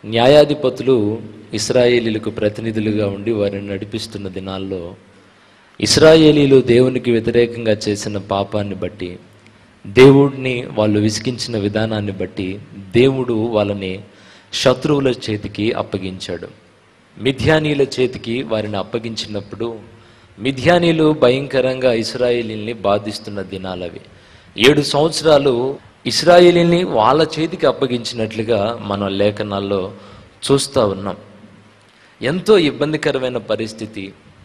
న్యాయాధిపతులు ఇస్రాయేలీలకు ప్రతినిధులుగా ఉండి వారిని నడిపిస్తున్న దినాల్లో ఇస్రాయేలీలు దేవునికి వ్యతిరేకంగా చేసిన పాపాన్ని బట్టి దేవుడిని వాళ్ళు విసిగించిన విధానాన్ని బట్టి దేవుడు వాళ్ళని శత్రువుల చేతికి అప్పగించాడు మిథ్యానీల చేతికి వారిని అప్పగించినప్పుడు మిథ్యానీలు భయంకరంగా ఇస్రాయేలీల్ని బాధిస్తున్న దినాలవి ఏడు సంవత్సరాలు ఇస్రాయేలీల్ని వాళ్ళ చేతికి అప్పగించినట్లుగా మన లేఖనాల్లో చూస్తూ ఉన్నాం ఎంతో ఇబ్బందికరమైన పరిస్థితి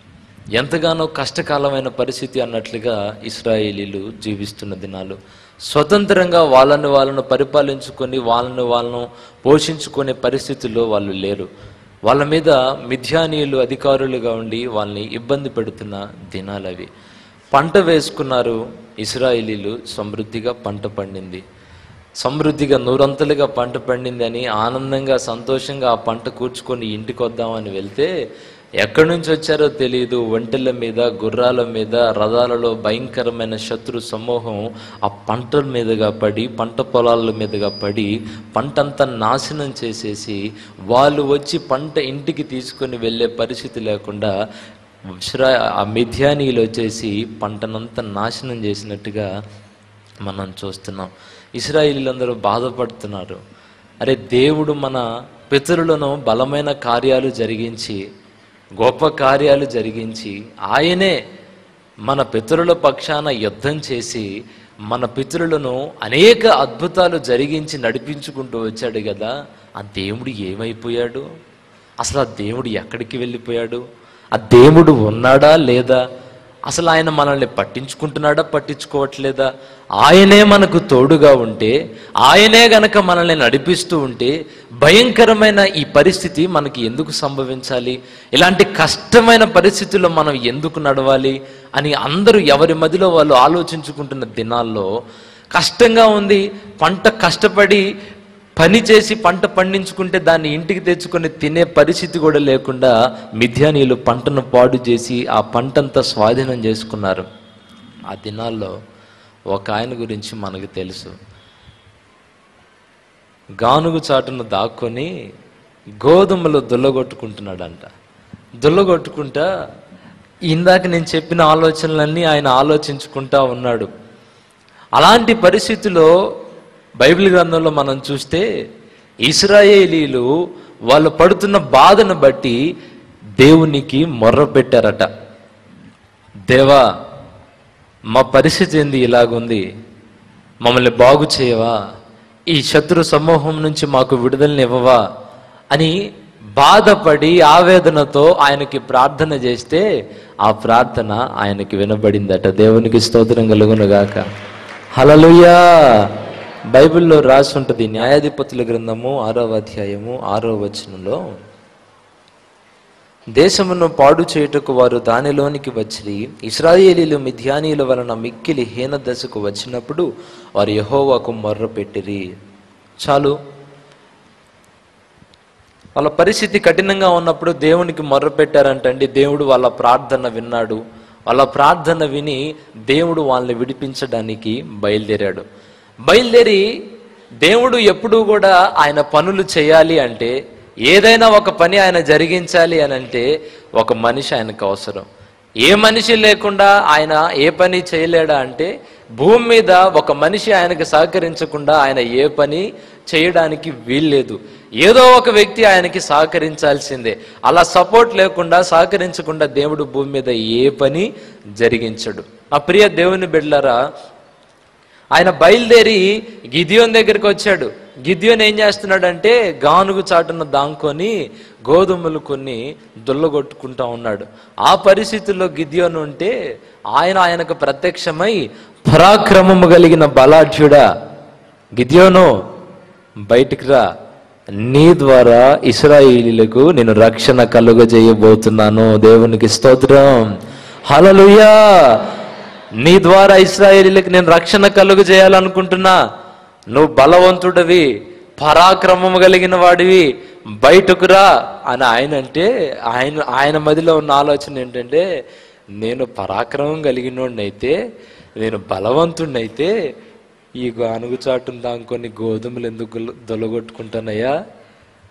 ఎంతగానో కష్టకాలమైన పరిస్థితి అన్నట్లుగా ఇస్రాయేలీలు జీవిస్తున్న దినాలు స్వతంత్రంగా వాళ్ళని వాళ్ళను పరిపాలించుకొని వాళ్ళని వాళ్ళను పోషించుకునే పరిస్థితుల్లో వాళ్ళు లేరు వాళ్ళ మీద మిథ్యానీయులు అధికారులుగా ఉండి వాళ్ళని ఇబ్బంది పెడుతున్న దినాలు అవి పంట వేసుకున్నారు ఇస్రాయేలీలు సమృద్ధిగా పంట పండింది సమృద్ధిగా నూరంతలుగా పంట పండింది అని ఆనందంగా సంతోషంగా ఆ పంట కూర్చుకొని ఇంటికి వద్దామని వెళ్తే ఎక్కడి నుంచి వచ్చారో తెలియదు ఒంటెల మీద గుర్రాల మీద రథాలలో భయంకరమైన శత్రు సమూహం ఆ పంటల మీదుగా పడి పంట పొలాల మీదుగా పడి పంటంతా నాశనం చేసేసి వాళ్ళు వచ్చి పంట ఇంటికి తీసుకొని వెళ్ళే పరిస్థితి లేకుండా ఇస్రా ఆ మిథ్యానీయులు వచ్చేసి పంటనంతా నాశనం చేసినట్టుగా మనం చూస్తున్నాం ఇస్రాయిలీలందరూ బాధపడుతున్నారు అరే దేవుడు మన పితరులను బలమైన కార్యాలు జరిగించి గొప్ప కార్యాలు జరిగించి ఆయనే మన పితరుల పక్షాన యుద్ధం చేసి మన పితరులను అనేక అద్భుతాలు జరిగించి నడిపించుకుంటూ వచ్చాడు కదా ఆ దేవుడు ఏమైపోయాడు అసలు ఆ దేవుడు ఎక్కడికి వెళ్ళిపోయాడు ఆ దేవుడు ఉన్నాడా లేదా అసలు ఆయన మనల్ని పట్టించుకుంటున్నాడా పట్టించుకోవట్లేదా ఆయనే మనకు తోడుగా ఉంటే ఆయనే గనక మనల్ని నడిపిస్తూ ఉంటే భయంకరమైన ఈ పరిస్థితి మనకి ఎందుకు సంభవించాలి ఇలాంటి కష్టమైన పరిస్థితుల్లో మనం ఎందుకు నడవాలి అని అందరూ ఎవరి మధ్యలో వాళ్ళు ఆలోచించుకుంటున్న దినాల్లో కష్టంగా ఉంది పంట కష్టపడి పని చేసి పంట పండించుకుంటే దాన్ని ఇంటికి తెచ్చుకొని తినే పరిస్థితి కూడా లేకుండా మిథ్యానీయులు పంటను పాడు చేసి ఆ పంటంతా స్వాధీనం చేసుకున్నారు ఆ దినాల్లో ఒక ఆయన గురించి మనకు తెలుసు గానుగు చాటును దాక్కొని గోధుమలు దుల్లగొట్టుకుంటున్నాడంట దుల్లగొట్టుకుంటా ఇందాక నేను చెప్పిన ఆలోచనలన్నీ ఆయన ఆలోచించుకుంటా ఉన్నాడు అలాంటి పరిస్థితిలో బైబిల్ గ్రంథంలో మనం చూస్తే ఇస్రాయేలీలు వాళ్ళు పడుతున్న బాధను బట్టి దేవునికి మొర్ర పెట్టారట దేవా మా పరిస్థితి ఏంది ఇలాగుంది మమ్మల్ని బాగు చేయవా ఈ శత్రు సమూహం నుంచి మాకు విడుదలని ఇవ్వవా అని బాధపడి ఆవేదనతో ఆయనకి ప్రార్థన చేస్తే ఆ ప్రార్థన ఆయనకి వినబడిందట దేవునికి స్తోత్రం కలుగునుగాక హలలుయా బైబిల్లో రాసి ఉంటుంది న్యాయాధిపతుల గ్రంథము ఆరో అధ్యాయము ఆరో వచనంలో దేశమును పాడు చేయుటకు వారు దానిలోనికి వచ్చి ఇస్రాయేలీలు మిథ్యానీయుల వలన మిక్కిలి హీన దశకు వచ్చినప్పుడు వారు యహోవాకు మొర్ర పెట్టిరి చాలు వాళ్ళ పరిస్థితి కఠినంగా ఉన్నప్పుడు దేవునికి మొర్ర పెట్టారంటండి దేవుడు వాళ్ళ ప్రార్థన విన్నాడు వాళ్ళ ప్రార్థన విని దేవుడు వాళ్ళని విడిపించడానికి బయలుదేరాడు బయలుదేరి దేవుడు ఎప్పుడూ కూడా ఆయన పనులు చేయాలి అంటే ఏదైనా ఒక పని ఆయన జరిగించాలి అని అంటే ఒక మనిషి ఆయనకు అవసరం ఏ మనిషి లేకుండా ఆయన ఏ పని చేయలేడా అంటే భూమి మీద ఒక మనిషి ఆయనకు సహకరించకుండా ఆయన ఏ పని చేయడానికి వీల్లేదు ఏదో ఒక వ్యక్తి ఆయనకి సహకరించాల్సిందే అలా సపోర్ట్ లేకుండా సహకరించకుండా దేవుడు భూమి మీద ఏ పని జరిగించడు ఆ ప్రియ దేవుని బిడ్డలారా ఆయన బయలుదేరి గిదియోన్ దగ్గరికి వచ్చాడు గిద్యోన్ ఏం చేస్తున్నాడంటే గానుగు చాటున దాంకొని గోధుమలు కొన్ని దుల్లగొట్టుకుంటా ఉన్నాడు ఆ పరిస్థితుల్లో గిద్యోన్ ఉంటే ఆయన ఆయనకు ప్రత్యక్షమై పరాక్రమము కలిగిన బలాఢ్యుడా గిద్యోను బయటికి రా నీ ద్వారా ఇస్రాయిలీలకు నేను రక్షణ కలుగజేయబోతున్నాను దేవునికి స్తోత్రం హలలుయా నీ ద్వారా ఇస్రాయేలీలకు నేను రక్షణ కలుగు చేయాలనుకుంటున్నా నువ్వు బలవంతుడివి పరాక్రమము కలిగిన వాడివి బయటకు రా అని ఆయన అంటే ఆయన ఆయన మదిలో ఉన్న ఆలోచన ఏంటంటే నేను పరాక్రమం కలిగినోడినైతే నేను బలవంతుడినైతే ఈ గానుగు చాటును దాంకొని గోధుమలు ఎందుకు దొలగొట్టుకుంటానయ్యా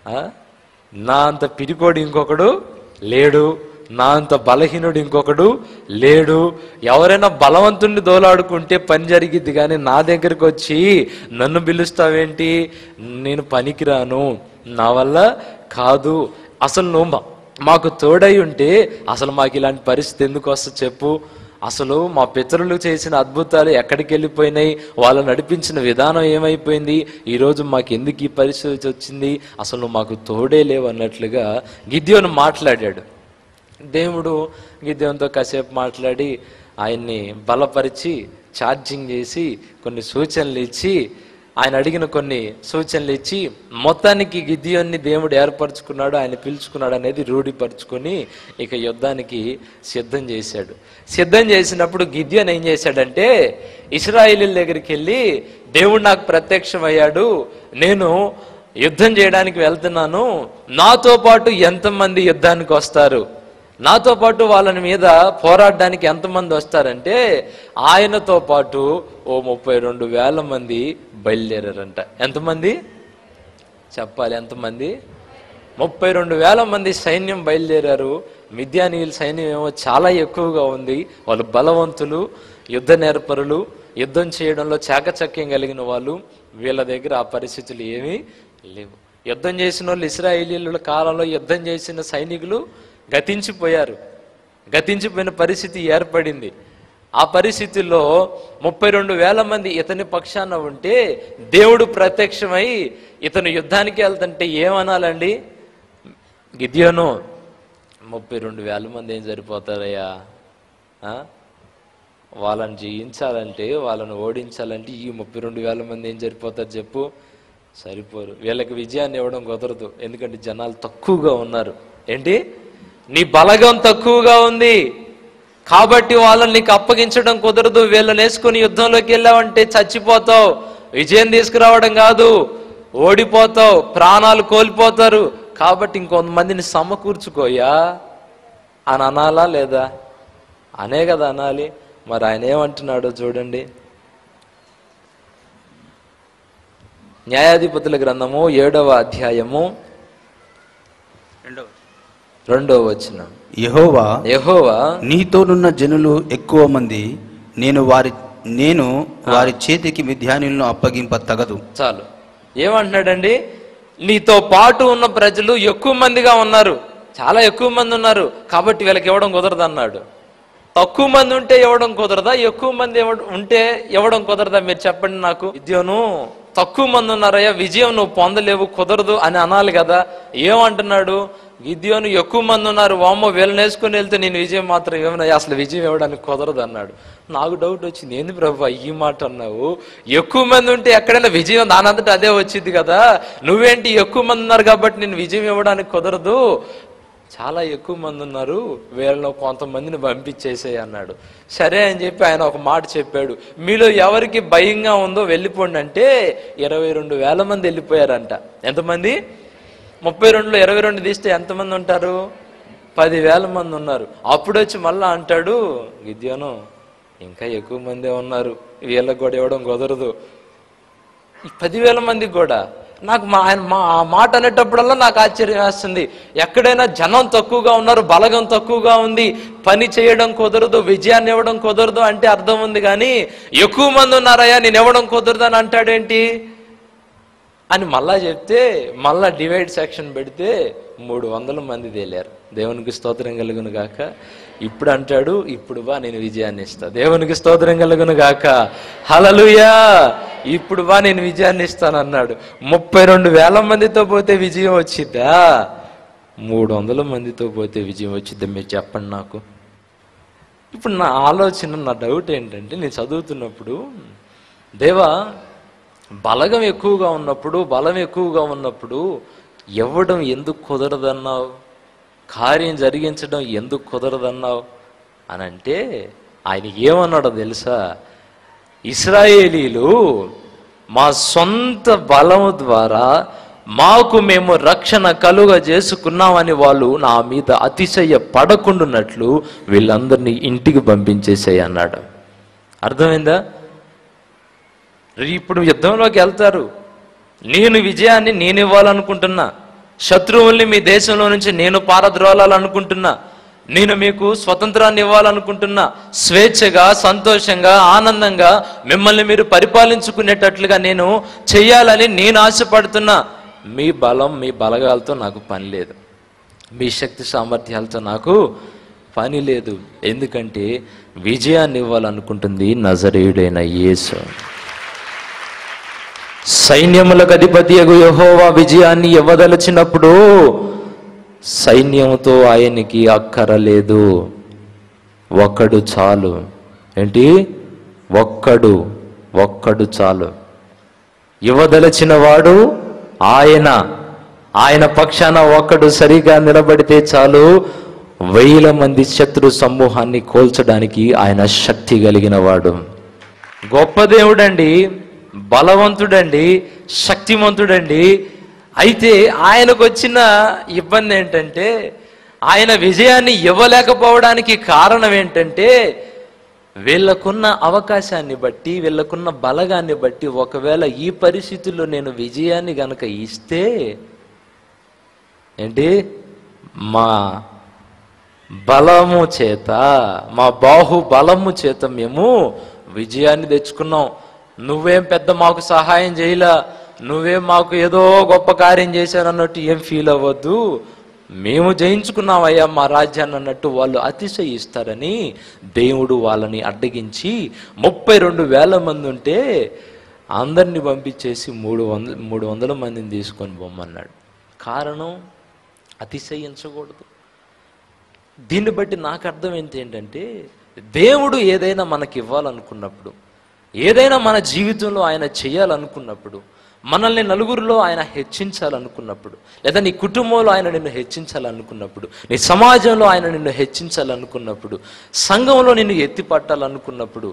ఆ? నా అంత పిడికోడు ఇంకొకడు లేడు నా అంత బలహీనుడు ఇంకొకడు లేడు ఎవరైనా బలవంతుణ్ణి దోలాడుకుంటే పని జరిగిద్ది కానీ నా దగ్గరికి వచ్చి నన్ను పిలుస్తావేంటి నేను పనికిరాను నా వల్ల కాదు అసలు నువ్వు మా- మాకు తోడై ఉంటే అసలు మాకు ఇలాంటి పరిస్థితి ఎందుకు వస్తుంది చెప్పు అసలు మా పితరులు చేసిన అద్భుతాలు ఎక్కడికి వెళ్ళిపోయినాయి వాళ్ళు నడిపించిన విధానం ఏమైపోయింది ఈరోజు మాకు ఎందుకు ఈ పరిస్థితి వచ్చింది అసలు నువ్వు మాకు తోడే లేవు అన్నట్లుగా గిద్యోను మాట్లాడాడు దేవుడు గిద్యోన్తో కాసేపు మాట్లాడి ఆయన్ని బలపరిచి ఛార్జింగ్ చేసి కొన్ని సూచనలు ఇచ్చి ఆయన అడిగిన కొన్ని సూచనలు ఇచ్చి మొత్తానికి గిద్యోన్ని దేవుడు ఏర్పరచుకున్నాడు ఆయన పిలుచుకున్నాడు అనేది రూఢిపరుచుకొని ఇక యుద్ధానికి సిద్ధం చేశాడు సిద్ధం చేసినప్పుడు గిద్యోన్ ఏం చేశాడంటే ఇస్రాయేలీల దగ్గరికి వెళ్ళి దేవుడు నాకు ప్రత్యక్షమయ్యాడు నేను యుద్ధం చేయడానికి వెళ్తున్నాను నాతో పాటు ఎంతమంది యుద్ధానికి వస్తారు నాతో పాటు వాళ్ళని మీద పోరాడడానికి ఎంతమంది వస్తారంటే ఆయనతో పాటు ఓ ముప్పై రెండు వేల మంది బయలుదేరారంట ఎంతమంది చెప్పాలి ఎంతమంది ముప్పై రెండు వేల మంది సైన్యం బయలుదేరారు మిద్యానీయుల సైన్యం ఏమో చాలా ఎక్కువగా ఉంది వాళ్ళు బలవంతులు యుద్ధ నేర్పరులు యుద్ధం చేయడంలో చాకచక్యం కలిగిన వాళ్ళు వీళ్ళ దగ్గర ఆ పరిస్థితులు ఏమీ లేవు యుద్ధం చేసిన వాళ్ళు ఇస్రాయేలీల కాలంలో యుద్ధం చేసిన సైనికులు గతించిపోయారు గతించిపోయిన పరిస్థితి ఏర్పడింది ఆ పరిస్థితుల్లో ముప్పై రెండు వేల మంది ఇతని పక్షాన ఉంటే దేవుడు ప్రత్యక్షమై ఇతను యుద్ధానికి వెళ్తుంటే ఏమనాలండి గిద్యోను ముప్పై రెండు వేల మంది ఏం సరిపోతారయ్యా ఆ? వాళ్ళని జయించాలంటే వాళ్ళని ఓడించాలంటే ఈ ముప్పై రెండు వేల మంది ఏం సరిపోతారు చెప్పు సరిపోరు వీళ్ళకి విజయాన్ని ఇవ్వడం కుదరదు ఎందుకంటే జనాలు తక్కువగా ఉన్నారు ఏంటి నీ బలగం తక్కువగా ఉంది కాబట్టి వాళ్ళని నీకు అప్పగించడం కుదరదు వీళ్ళని వేసుకుని యుద్ధంలోకి వెళ్ళావంటే చచ్చిపోతావు విజయం తీసుకురావడం కాదు ఓడిపోతావు ప్రాణాలు కోల్పోతారు కాబట్టి ఇంకొంతమందిని సమకూర్చుకోయా అని అనాలా లేదా అనే కదా అనాలి మరి ఆయన ఏమంటున్నాడో చూడండి న్యాయాధిపతుల గ్రంథము ఏడవ అధ్యాయము రెండవ రెండవ వచనం యెహోవా యెహోవా నీతోనున్న జనులు ఎక్కువ మంది నేను వారి నేను వారి చేతికి మిథ్యానులను అప్పగింప తగదు చాలు ఏమంటున్నాడండి నీతో పాటు ఉన్న ప్రజలు ఎక్కువ మందిగా ఉన్నారు చాలా ఎక్కువ మంది ఉన్నారు కాబట్టి వీళ్ళకి ఇవ్వడం కుదరదు అన్నాడు తక్కువ మంది ఉంటే ఇవ్వడం కుదరదా ఎక్కువ మంది ఇవ్వడం ఉంటే ఇవ్వడం కుదరదా మీరు చెప్పండి నాకు విద్యను తక్కువ మంది ఉన్నారయ్యా విజయం నువ్వు పొందలేవు కుదరదు అని అనాలి కదా ఏమంటున్నాడు గిద్యోను ఎక్కువ మంది ఉన్నారు వామ్మో వీళ్ళని వేసుకుని వెళ్తే నేను విజయం మాత్రం ఏమన్నా అసలు విజయం ఇవ్వడానికి కుదరదు అన్నాడు నాకు డౌట్ వచ్చింది ఏంది ప్రభు ఈ మాట అన్నావు ఎక్కువ మంది ఉంటే ఎక్కడైనా విజయం దానంతటా అదే వచ్చింది కదా నువ్వేంటి ఎక్కువ మంది ఉన్నారు కాబట్టి నేను విజయం ఇవ్వడానికి కుదరదు చాలా ఎక్కువ మంది ఉన్నారు వీళ్ళలో కొంతమందిని పంపించేసేయి అన్నాడు సరే అని చెప్పి ఆయన ఒక మాట చెప్పాడు మీలో ఎవరికి భయంగా ఉందో వెళ్ళిపోండి అంటే ఇరవై రెండు వేల మంది వెళ్ళిపోయారంట ఎంతమంది ముప్పై రెండులో ఇరవై రెండు తీస్తే ఎంతమంది ఉంటారు పదివేల మంది ఉన్నారు అప్పుడు వచ్చి మళ్ళా అంటాడు గిద్యోను ఇంకా ఎక్కువ మందే ఉన్నారు వీళ్ళకి కూడా ఇవ్వడం కుదరదు ఈ పదివేల మందికి కూడా నాకు మా ఆయన మా ఆ మాట అనేటప్పుడల్లా నాకు ఆశ్చర్యం వేస్తుంది ఎక్కడైనా జనం తక్కువగా ఉన్నారు బలగం తక్కువగా ఉంది పని చేయడం కుదరదు విజయాన్ని ఇవ్వడం కుదరదు అంటే అర్థం ఉంది కానీ ఎక్కువ మంది ఉన్నారయ్యా నేను ఇవ్వడం కుదరదు అని అంటాడేంటి అని మళ్ళా చెప్తే మళ్ళా డివైడ్ సెక్షన్ పెడితే మూడు వందల మంది తేలారు దేవునికి స్తోత్రం కలుగును గాక ఇప్పుడు అంటాడు ఇప్పుడు బా నేను విజయాన్ని ఇస్తా దేవునికి స్తోత్రం కలుగును గాక హలలుయా ఇప్పుడు బా నేను విజయాన్ని ఇస్తాను అన్నాడు ముప్పై రెండు వేల మందితో పోతే విజయం వచ్చిద్దా మూడు వందల మందితో పోతే విజయం వచ్చిద్దా మీరు చెప్పండి నాకు ఇప్పుడు నా ఆలోచన నా డౌట్ ఏంటంటే నేను చదువుతున్నప్పుడు దేవా బలగం ఎక్కువగా ఉన్నప్పుడు బలం ఎక్కువగా ఉన్నప్పుడు ఇవ్వడం ఎందుకు కుదరదన్నావు కార్యం జరిగించడం ఎందుకు కుదరదన్నావు అని అంటే ఆయన ఏమన్నాడో తెలుసా ఇస్రాయేలీలు మా సొంత బలము ద్వారా మాకు మేము రక్షణ కలుగ చేసుకున్నామని వాళ్ళు నా మీద అతిశయ పడకుండాన్నట్లు వీళ్ళందరినీ ఇంటికి పంపించేసేయి అన్నాడు అర్థమైందా ఇప్పుడు యుద్ధంలోకి వెళ్తారు నేను విజయాన్ని నేను ఇవ్వాలనుకుంటున్నా శత్రువుల్ని మీ దేశంలో నుంచి నేను పారద్రోలాలనుకుంటున్నా నేను మీకు స్వతంత్రాన్ని ఇవ్వాలనుకుంటున్నా స్వేచ్ఛగా సంతోషంగా ఆనందంగా మిమ్మల్ని మీరు పరిపాలించుకునేటట్లుగా నేను చెయ్యాలని నేను ఆశపడుతున్నా మీ బలం మీ బలగాలతో నాకు పని లేదు మీ శక్తి సామర్థ్యాలతో నాకు పని లేదు ఎందుకంటే విజయాన్ని ఇవ్వాలనుకుంటుంది నజరేయుడైన యేసు సైన్యములకు అధిపతి యహోవా విజయాన్ని ఇవ్వదలచినప్పుడు సైన్యముతో ఆయనకి అక్కరలేదు ఒక్కడు చాలు ఏంటి ఒక్కడు ఒక్కడు చాలు ఇవ్వదలచిన వాడు ఆయన ఆయన పక్షాన ఒక్కడు సరిగా నిలబడితే చాలు వేల మంది శత్రు సమూహాన్ని కోల్చడానికి ఆయన శక్తి కలిగిన వాడు గొప్ప దేవుడండి బలవంతుడండి శక్తిమంతుడండి అయితే ఆయనకు వచ్చిన ఇబ్బంది ఏంటంటే ఆయన విజయాన్ని ఇవ్వలేకపోవడానికి కారణం ఏంటంటే వీళ్ళకున్న అవకాశాన్ని బట్టి వీళ్ళకున్న బలగాన్ని బట్టి ఒకవేళ ఈ పరిస్థితుల్లో నేను విజయాన్ని గనక ఇస్తే ఏంటి మా బలము చేత మా బాహు బలము చేత మేము విజయాన్ని తెచ్చుకున్నాం నువ్వేం పెద్ద మాకు సహాయం చేయలా నువ్వేం మాకు ఏదో గొప్ప కార్యం చేశారన్నట్టు ఏం ఫీల్ అవ్వద్దు మేము జయించుకున్నామయ్యా మా రాజ్యాన్ని అన్నట్టు వాళ్ళు అతిశయిస్తారని దేవుడు వాళ్ళని అడ్డగించి ముప్పై రెండు వేల మంది ఉంటే అందరిని పంపించేసి మూడు వందల మూడు వందల మందిని తీసుకొని పొమ్మన్నాడు కారణం అతిశయించకూడదు దీన్ని బట్టి నాకు అర్థం ఏంటి ఏంటంటే దేవుడు ఏదైనా మనకి ఇవ్వాలనుకున్నప్పుడు ఏదైనా మన జీవితంలో ఆయన చేయాలనుకున్నప్పుడు మనల్ని నలుగురిలో ఆయన హెచ్చించాలనుకున్నప్పుడు లేదా నీ కుటుంబంలో ఆయన నిన్ను హెచ్చించాలనుకున్నప్పుడు నీ సమాజంలో ఆయన నిన్ను హెచ్చించాలనుకున్నప్పుడు సంఘంలో నిన్ను ఎత్తిపట్టాలనుకున్నప్పుడు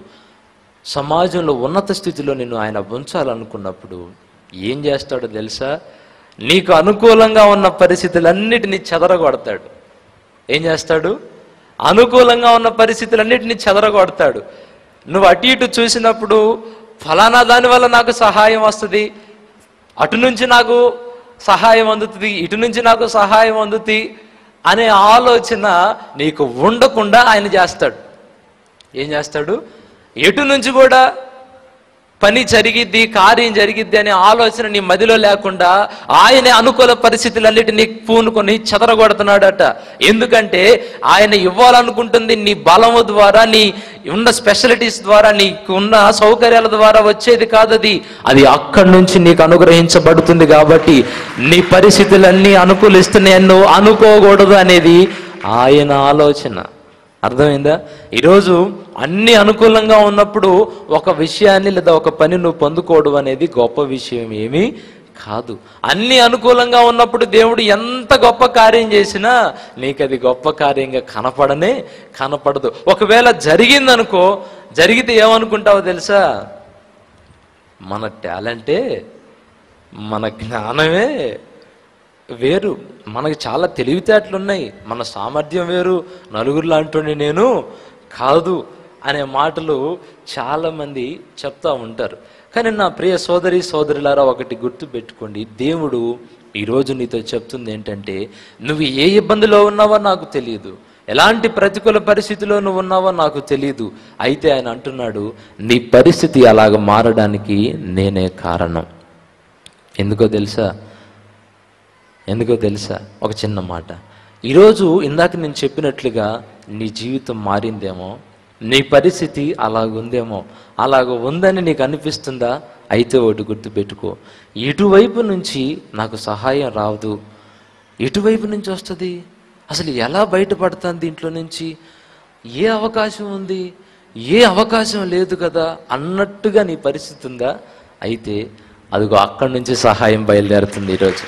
సమాజంలో ఉన్నత స్థితిలో నిన్ను ఆయన ఉంచాలనుకున్నప్పుడు ఏం చేస్తాడో తెలుసా నీకు అనుకూలంగా ఉన్న పరిస్థితులన్నిటినీ చెదరగొడతాడు ఏం చేస్తాడు అనుకూలంగా ఉన్న పరిస్థితులన్నిటినీ చెదరగొడతాడు నువ్వు అటు ఇటు చూసినప్పుడు ఫలానా దాని వల్ల నాకు సహాయం వస్తుంది అటు నుంచి నాకు సహాయం అందుతుంది ఇటు నుంచి నాకు సహాయం అందుతుంది అనే ఆలోచన నీకు ఉండకుండా ఆయన చేస్తాడు ఏం చేస్తాడు ఎటు నుంచి కూడా పని జరిగిద్ది కార్యం జరిగిద్ది అనే ఆలోచన నీ మదిలో లేకుండా ఆయనే అనుకూల పరిస్థితులన్నిటినీ పూనుకొని చెదరగొడుతున్నాడట ఎందుకంటే ఆయన ఇవ్వాలనుకుంటుంది నీ బలము ద్వారా నీ ఉన్న స్పెషలిటీస్ ద్వారా నీకు ఉన్న సౌకర్యాల ద్వారా వచ్చేది కాదు అది అది అక్కడి నుంచి నీకు అనుగ్రహించబడుతుంది కాబట్టి నీ పరిస్థితులన్నీ అనుకూలిస్తున్నాయి నువ్వు అనుకోకూడదు అనేది ఆయన ఆలోచన అర్థమైందా ఈరోజు అన్ని అనుకూలంగా ఉన్నప్పుడు ఒక విషయాన్ని లేదా ఒక పని నువ్వు పొందుకోవడం అనేది గొప్ప విషయం ఏమీ కాదు అన్ని అనుకూలంగా ఉన్నప్పుడు దేవుడు ఎంత గొప్ప కార్యం చేసినా నీకు అది గొప్ప కార్యంగా కనపడనే కనపడదు ఒకవేళ జరిగిందనుకో జరిగితే ఏమనుకుంటావో తెలుసా మన టాలెంటే మన జ్ఞానమే వేరు మనకి చాలా తెలివితేటలు ఉన్నాయి మన సామర్థ్యం వేరు నలుగురు లాంటి నేను కాదు అనే మాటలు చాలామంది చెప్తా ఉంటారు కానీ నా ప్రియ సోదరి సోదరులారా ఒకటి గుర్తు పెట్టుకోండి దేవుడు ఈరోజు నీతో చెప్తుంది ఏంటంటే నువ్వు ఏ ఇబ్బందిలో ఉన్నావో నాకు తెలియదు ఎలాంటి ప్రతికూల పరిస్థితిలో నువ్వు ఉన్నావో నాకు తెలియదు అయితే ఆయన అంటున్నాడు నీ పరిస్థితి అలాగ మారడానికి నేనే కారణం ఎందుకో తెలుసా ఎందుకో తెలుసా ఒక చిన్న మాట ఈరోజు ఇందాక నేను చెప్పినట్లుగా నీ జీవితం మారిందేమో నీ పరిస్థితి అలాగుందేమో అలాగ ఉందని నీకు అనిపిస్తుందా అయితే ఒకటి గుర్తుపెట్టుకో ఇటువైపు నుంచి నాకు సహాయం రాదు ఇటువైపు నుంచి వస్తుంది అసలు ఎలా బయటపడతాను దీంట్లో నుంచి ఏ అవకాశం ఉంది ఏ అవకాశం లేదు కదా అన్నట్టుగా నీ పరిస్థితి ఉందా అయితే అదిగో అక్కడి నుంచి సహాయం బయలుదేరుతుంది ఈరోజు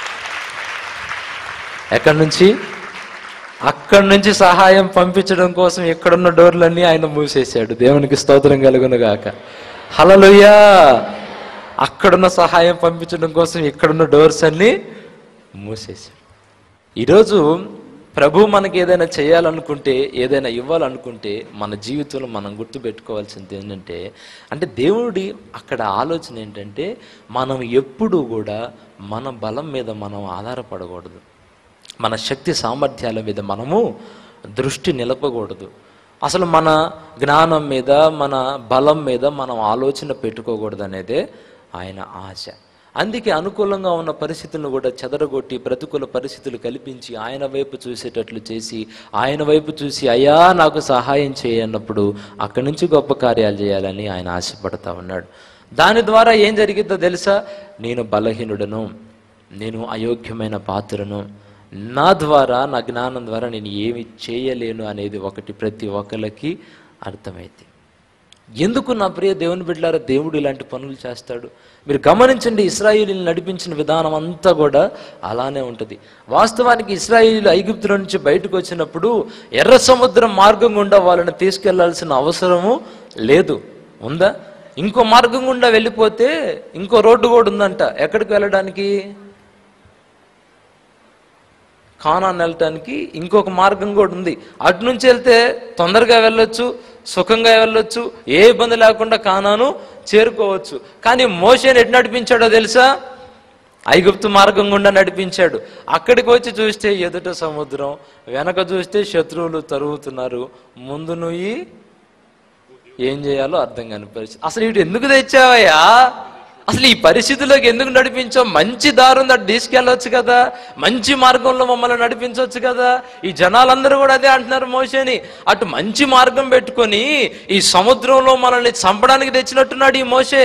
ఎక్కడి నుంచి అక్కడి నుంచి సహాయం పంపించడం కోసం ఎక్కడున్న డోర్లన్నీ ఆయన మూసేశాడు దేవునికి స్తోత్రం కలుగును గాక హలలుయా అక్కడున్న సహాయం పంపించడం కోసం ఇక్కడున్న డోర్స్ అన్నీ మూసేశాడు ఈరోజు ప్రభు మనకి ఏదైనా చేయాలనుకుంటే ఏదైనా ఇవ్వాలనుకుంటే మన జీవితంలో మనం గుర్తుపెట్టుకోవాల్సింది ఏంటంటే అంటే దేవుడి అక్కడ ఆలోచన ఏంటంటే మనం ఎప్పుడూ కూడా మన బలం మీద మనం ఆధారపడకూడదు మన శక్తి సామర్థ్యాల మీద మనము దృష్టి నిలపకూడదు అసలు మన జ్ఞానం మీద మన బలం మీద మనం ఆలోచన పెట్టుకోకూడదు అనేదే ఆయన ఆశ అందుకే అనుకూలంగా ఉన్న పరిస్థితులను కూడా చెదరగొట్టి ప్రతికూల పరిస్థితులు కల్పించి ఆయన వైపు చూసేటట్లు చేసి ఆయన వైపు చూసి అయ్యా నాకు సహాయం చేయన్నప్పుడు అక్కడి నుంచి గొప్ప కార్యాలు చేయాలని ఆయన ఆశపడతా ఉన్నాడు దాని ద్వారా ఏం జరిగిద్దో తెలుసా నేను బలహీనుడను నేను అయోగ్యమైన పాత్రను నా ద్వారా నా జ్ఞానం ద్వారా నేను ఏమి చేయలేను అనేది ఒకటి ప్రతి ఒక్కరికి అర్థమైంది ఎందుకు నా ప్రియ దేవుని బిడ్డలారా దేవుడు ఇలాంటి పనులు చేస్తాడు మీరు గమనించండి ఇస్రాయిలీని నడిపించిన విధానం అంతా కూడా అలానే ఉంటుంది వాస్తవానికి ఇస్రాయిలీలు ఐగుప్తుల నుంచి బయటకు వచ్చినప్పుడు ఎర్ర సముద్రం మార్గం గుండా వాళ్ళని తీసుకెళ్లాల్సిన అవసరము లేదు ఉందా ఇంకో మార్గం గుండా వెళ్ళిపోతే ఇంకో రోడ్డు కూడా ఉందంట ఎక్కడికి వెళ్ళడానికి కానాన్ వెళ్ళటానికి ఇంకొక మార్గం కూడా ఉంది అటు నుంచి వెళ్తే తొందరగా వెళ్ళొచ్చు సుఖంగా వెళ్ళొచ్చు ఏ ఇబ్బంది లేకుండా కానాను చేరుకోవచ్చు కానీ మోషేని ఎటు నడిపించాడో తెలుసా ఐగుప్తు మార్గం గుండా నడిపించాడు అక్కడికి వచ్చి చూస్తే ఎదుట సముద్రం వెనక చూస్తే శత్రువులు తరుగుతున్నారు ముందు నువ్వు ఏం చేయాలో అర్థం కాని పరిస్థితి అసలు ఇటు ఎందుకు తెచ్చావయ్యా అసలు ఈ పరిస్థితిలోకి ఎందుకు నడిపించావు మంచి దారి ఉంది అటు తీసుకెళ్ళొచ్చు కదా మంచి మార్గంలో మమ్మల్ని నడిపించవచ్చు కదా ఈ జనాలందరూ కూడా అదే అంటున్నారు మోషేని అటు మంచి మార్గం పెట్టుకొని ఈ సముద్రంలో మనల్ని చంపడానికి తెచ్చినట్టున్నాడు ఈ మోషే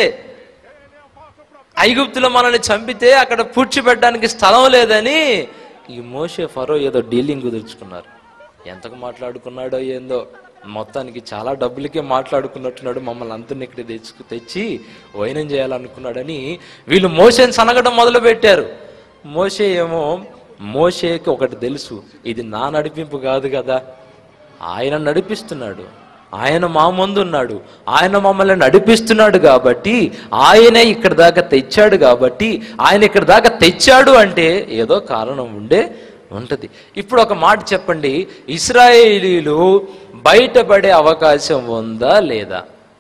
ఐగుప్తులో మనల్ని చంపితే అక్కడ పూడ్చిపెట్టడానికి స్థలం లేదని ఈ మోషే ఫరో ఏదో డీలింగ్ కుదుర్చుకున్నారు ఎంతకు మాట్లాడుకున్నాడో ఏందో మొత్తానికి చాలా డబ్బులకే మాట్లాడుకున్నట్టున్నాడు మమ్మల్ని అందరిని ఇక్కడ తెచ్చుకు తెచ్చి వైనం చేయాలనుకున్నాడని వీళ్ళు మోసేని సనగడం మొదలు పెట్టారు మోషే ఏమో మోషేకి ఒకటి తెలుసు ఇది నా నడిపింపు కాదు కదా ఆయన నడిపిస్తున్నాడు ఆయన మా ముందు ఉన్నాడు ఆయన మమ్మల్ని నడిపిస్తున్నాడు కాబట్టి ఆయనే ఇక్కడ దాకా తెచ్చాడు కాబట్టి ఆయన ఇక్కడ దాకా తెచ్చాడు అంటే ఏదో కారణం ఉండే ఉంటది ఇప్పుడు ఒక మాట చెప్పండి ఇస్రాయేలీలు బయటపడే అవకాశం ఉందా లేదా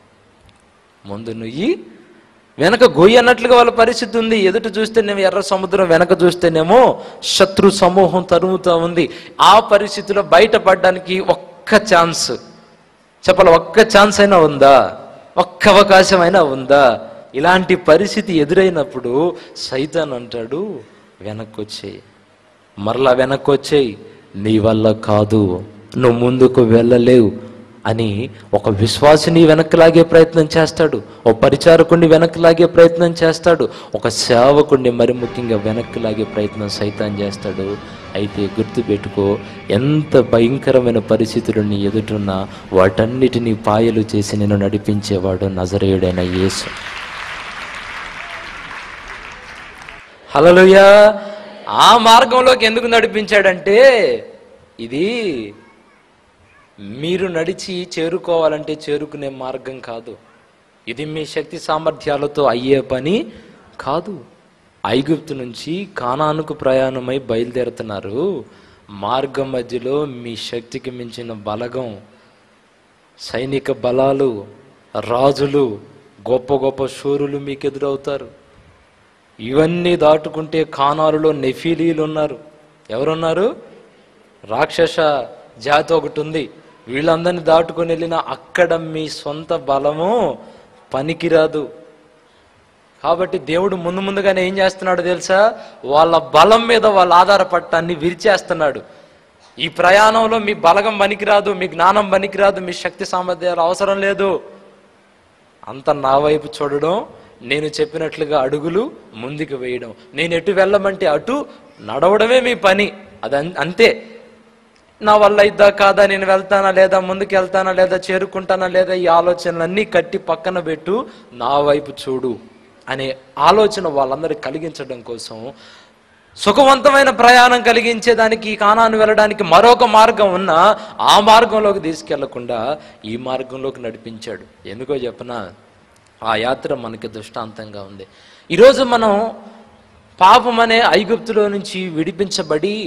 ముందు నుయ్యి వెనక గొయ్యి అన్నట్లుగా వాళ్ళ పరిస్థితి ఉంది ఎదుట చూస్తేనేమో ఎర్ర సముద్రం వెనక చూస్తేనేమో శత్రు సమూహం తరుముతా ఉంది ఆ పరిస్థితిలో బయటపడడానికి ఒక్క ఛాన్స్ చెప్పాలి ఒక్క ఛాన్స్ అయినా ఉందా ఒక్క అవకాశం అయినా ఉందా ఇలాంటి పరిస్థితి ఎదురైనప్పుడు సైతాన్ అంటాడు వెనక్కి వచ్చేయి మరలా వెనక్కి వచ్చేయి నీ వల్ల కాదు నువ్వు ముందుకు వెళ్ళలేవు అని ఒక విశ్వాసిని వెనక్కి లాగే ప్రయత్నం చేస్తాడు ఒక పరిచారకుడిని వెనక్కి లాగే ప్రయత్నం చేస్తాడు ఒక సేవకుడిని మరి ముఖ్యంగా వెనక్కి లాగే ప్రయత్నం సైతం చేస్తాడు అయితే గుర్తుపెట్టుకో ఎంత భయంకరమైన పరిస్థితులు నీ ఎదుటున్నా వాటన్నిటినీ పాయలు చేసి నేను నడిపించేవాడు నజరేయుడైన యేసు హలలుయా ఆ మార్గంలోకి ఎందుకు నడిపించాడంటే ఇది మీరు నడిచి చేరుకోవాలంటే చేరుకునే మార్గం కాదు ఇది మీ శక్తి సామర్థ్యాలతో అయ్యే పని కాదు ఐగుప్తు నుంచి కానానుకు ప్రయాణమై బయలుదేరుతున్నారు మార్గం మధ్యలో మీ శక్తికి మించిన బలగం సైనిక బలాలు రాజులు గొప్ప గొప్ప శూరులు మీకు ఎదురవుతారు ఇవన్నీ దాటుకుంటే కానాలులో నెఫీలీలు ఉన్నారు ఎవరున్నారు రాక్షస జాతి ఒకటి ఉంది వీళ్ళందరినీ దాటుకొని వెళ్ళిన అక్కడ మీ సొంత బలము పనికిరాదు కాబట్టి దేవుడు ముందు ముందుగానే ఏం చేస్తున్నాడు తెలుసా వాళ్ళ బలం మీద వాళ్ళ ఆధారపడటాన్ని విరిచేస్తున్నాడు ఈ ప్రయాణంలో మీ బలగం పనికిరాదు మీ జ్ఞానం పనికిరాదు మీ శక్తి సామర్థ్యాలు అవసరం లేదు అంత నా వైపు చూడడం నేను చెప్పినట్లుగా అడుగులు ముందుకు వేయడం నేను ఎటు వెళ్ళమంటే అటు నడవడమే మీ పని అది అన్- అంతే నా వల్ల ఇద్దా కాదా నేను వెళ్తానా లేదా ముందుకు వెళ్తానా లేదా చేరుకుంటానా లేదా ఈ ఆలోచనలన్నీ కట్టి పక్కన పెట్టు నా వైపు చూడు అనే ఆలోచన వాళ్ళందరికీ కలిగించడం కోసం సుఖవంతమైన ప్రయాణం కలిగించేదానికి ఈ కానాను వెళ్ళడానికి మరొక మార్గం ఉన్నా ఆ మార్గంలోకి తీసుకెళ్లకుండా ఈ మార్గంలోకి నడిపించాడు ఎందుకో చెప్పనా ఆ యాత్ర మనకి దృష్టాంతంగా ఉంది ఈరోజు మనం పాపం అనే ఐగుప్తులో నుంచి విడిపించబడి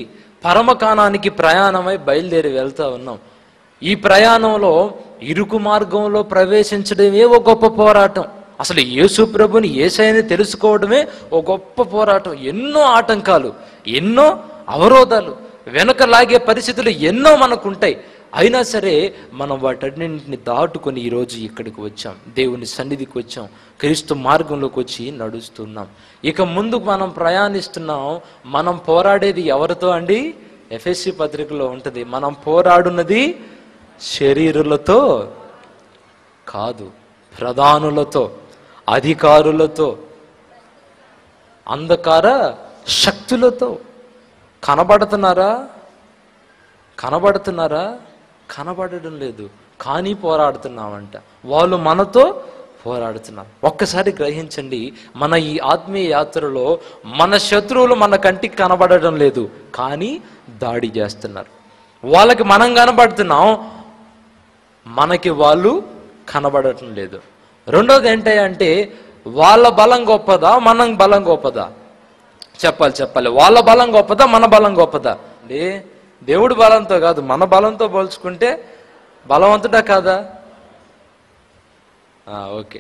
పరమకాణానికి ప్రయాణమై బయలుదేరి వెళ్తా ఉన్నాం ఈ ప్రయాణంలో ఇరుకు మార్గంలో ప్రవేశించడమే ఒక గొప్ప పోరాటం అసలు యేసు ప్రభుని ఏసైని తెలుసుకోవడమే ఒక గొప్ప పోరాటం ఎన్నో ఆటంకాలు ఎన్నో అవరోధాలు వెనక లాగే పరిస్థితులు ఎన్నో మనకుంటాయి అయినా సరే మనం వాటన్నింటిని దాటుకొని ఈరోజు ఇక్కడికి వచ్చాం దేవుని సన్నిధికి వచ్చాం క్రీస్తు మార్గంలోకి వచ్చి నడుస్తున్నాం ఇక ముందుకు మనం ప్రయాణిస్తున్నాం మనం పోరాడేది ఎవరితో అండి ఎఫ్ఎస్సి పత్రికలో ఉంటుంది మనం పోరాడున్నది శరీరులతో కాదు ప్రధానులతో అధికారులతో అంధకార శక్తులతో కనబడుతున్నారా కనబడుతున్నారా కనబడడం లేదు కానీ పోరాడుతున్నామంట వాళ్ళు మనతో పోరాడుతున్నారు ఒక్కసారి గ్రహించండి మన ఈ ఆత్మీయ యాత్రలో మన శత్రువులు మన కంటికి కనబడడం లేదు కానీ దాడి చేస్తున్నారు వాళ్ళకి మనం కనబడుతున్నాం మనకి వాళ్ళు కనబడటం లేదు రెండోది ఏంటంటే వాళ్ళ బలం గొప్పదా మనం బలం గొప్పదా చెప్పాలి చెప్పాలి వాళ్ళ బలం గొప్పదా మన బలం గొప్పదా అంటే దేవుడి బలంతో కాదు మన బలంతో పోల్చుకుంటే బలవంతుడా కాదా ఆ, ఓకే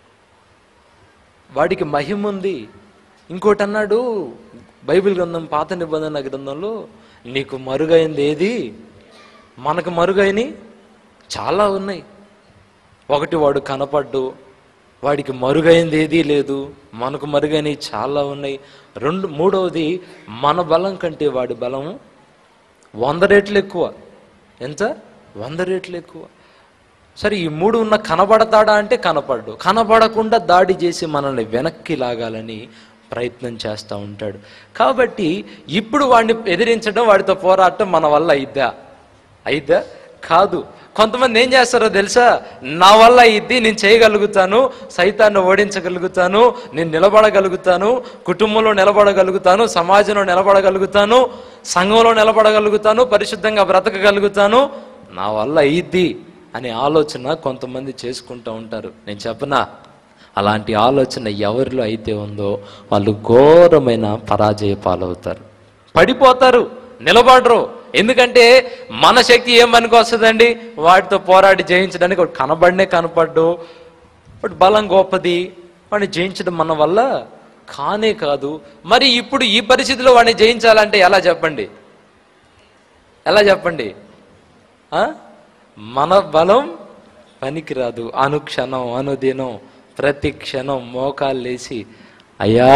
వాడికి మహిమ ఉంది ఇంకోటి అన్నాడు బైబిల్ గ్రంథం పాత నిబంధన గ్రంథంలో నీకు మరుగైంది ఏది మనకు మరుగైనవి చాలా ఉన్నాయి ఒకటి వాడు కనపడ్డు వాడికి మరుగైంది ఏదీ లేదు మనకు మరుగైనవి చాలా ఉన్నాయి రెండు మూడవది మన బలం కంటే వాడి బలం వంద రెట్లు ఎక్కువ ఎంత వంద రెట్లు ఎక్కువ సరే ఈ మూడు ఉన్న కనబడతాడా అంటే కనపడ్డు కనబడకుండా దాడి చేసి మనల్ని వెనక్కి లాగాలని ప్రయత్నం చేస్తూ ఉంటాడు కాబట్టి ఇప్పుడు వాడిని ఎదిరించడం వాడితో పోరాటం మన వల్ల అయిద్దా అయిద్దా కాదు కొంతమంది ఏం చేస్తారో తెలుసా నా వల్ల ఇది నేను చేయగలుగుతాను సైతాన్ని ఓడించగలుగుతాను నేను నిలబడగలుగుతాను కుటుంబంలో నిలబడగలుగుతాను సమాజంలో నిలబడగలుగుతాను సంఘంలో నిలబడగలుగుతాను పరిశుద్ధంగా బ్రతకగలుగుతాను నా వల్ల అయ్యిద్ది అనే ఆలోచన కొంతమంది చేసుకుంటూ ఉంటారు నేను చెప్పనా అలాంటి ఆలోచన ఎవరిలో అయితే ఉందో వాళ్ళు ఘోరమైన పరాజయ పాలవుతారు పడిపోతారు నిలబడరు ఎందుకంటే మన శక్తి ఏం పనికి వస్తుందండి వాటితో పోరాడి జయించడానికి వాడు కనబడినే కనపడ్డు వాడు బలం గొప్పది వాడిని జయించడం మన వల్ల కానే కాదు మరి ఇప్పుడు ఈ పరిస్థితిలో వాడిని జయించాలంటే ఎలా చెప్పండి ఎలా చెప్పండి ఆ? మన బలం పనికిరాదు అనుక్షణం అనుదినం ప్రతి క్షణం మోకాలు లేచి అయ్యా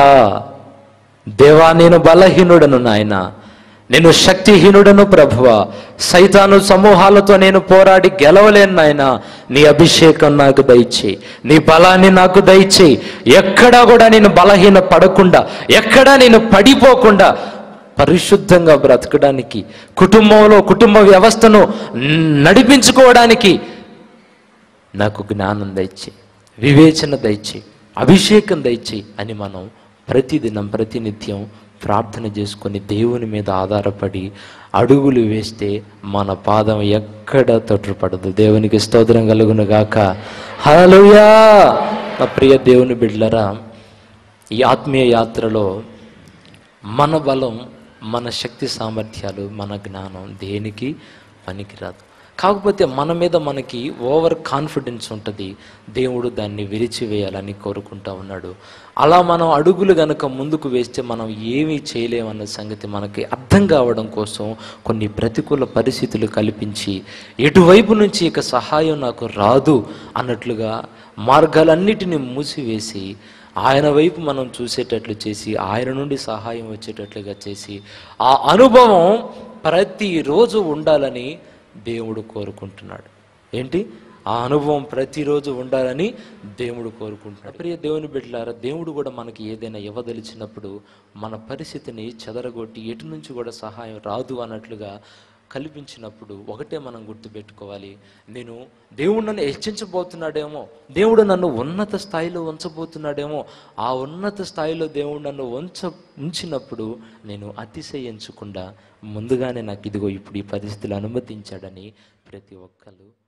దేవా నేను బలహీనుడను నాయన నేను శక్తిహీనుడను ప్రభువ సైతాను సమూహాలతో నేను పోరాడి గెలవలేను నాయన నీ అభిషేకం నాకు దయచేయి నీ బలాన్ని నాకు దయచేయి ఎక్కడా కూడా నేను బలహీన పడకుండా ఎక్కడా నేను పడిపోకుండా పరిశుద్ధంగా బ్రతకడానికి కుటుంబంలో కుటుంబ వ్యవస్థను నడిపించుకోవడానికి నాకు జ్ఞానం దయచి వివేచన దయచి అభిషేకం దయచి అని మనం ప్రతిదినం ప్రతినిత్యం ప్రార్థన చేసుకొని దేవుని మీద ఆధారపడి అడుగులు వేస్తే మన పాదం ఎక్కడ తొట్టుపడదు దేవునికి స్తోత్రం కలుగును గాక హల్లెలూయా నా ప్రియ దేవుని బిడ్డలరా ఈ ఆత్మీయ యాత్రలో మన బలం మన శక్తి సామర్థ్యాలు మన జ్ఞానం దేనికి పనికిరాదు కాకపోతే మన మీద మనకి ఓవర్ కాన్ఫిడెన్స్ ఉంటుంది దేవుడు దాన్ని విరిచివేయాలని కోరుకుంటా ఉన్నాడు అలా మనం అడుగులు గనక ముందుకు వేస్తే మనం ఏమీ చేయలేమన్న సంగతి మనకి అర్థం కావడం కోసం కొన్ని ప్రతికూల పరిస్థితులు కల్పించి ఎటువైపు నుంచి ఇక సహాయం నాకు రాదు అన్నట్లుగా మార్గాలన్నిటిని మూసివేసి ఆయన వైపు మనం చూసేటట్లు చేసి ఆయన నుండి సహాయం వచ్చేటట్లుగా చేసి ఆ అనుభవం ప్రతిరోజు ఉండాలని దేవుడు కోరుకుంటున్నాడు ఏంటి ఆ అనుభవం ప్రతిరోజు ఉండాలని దేవుడు కోరుకుంటున్నాడు ప్రియ దేవుని బిడ్డలారా దేవుడు కూడా మనకి ఏదైనా ఇవ్వదలిచినప్పుడు మన పరిస్థితిని చెదరగొట్టి ఎటు నుంచి కూడా సహాయం రాదు అన్నట్లుగా కల్పించినప్పుడు ఒకటే మనం గుర్తుపెట్టుకోవాలి నేను దేవుడు నన్ను హెచ్చించబోతున్నాడేమో దేవుడు నన్ను ఉన్నత స్థాయిలో ఉంచబోతున్నాడేమో ఆ ఉన్నత స్థాయిలో దేవుడు నన్ను ఉంచ ఉంచినప్పుడు నేను అతిశయించకుండా ముందుగానే నాకు ఇదిగో ఇప్పుడు ఈ పరిస్థితులు అనుమతించాడని ప్రతి ఒక్కరు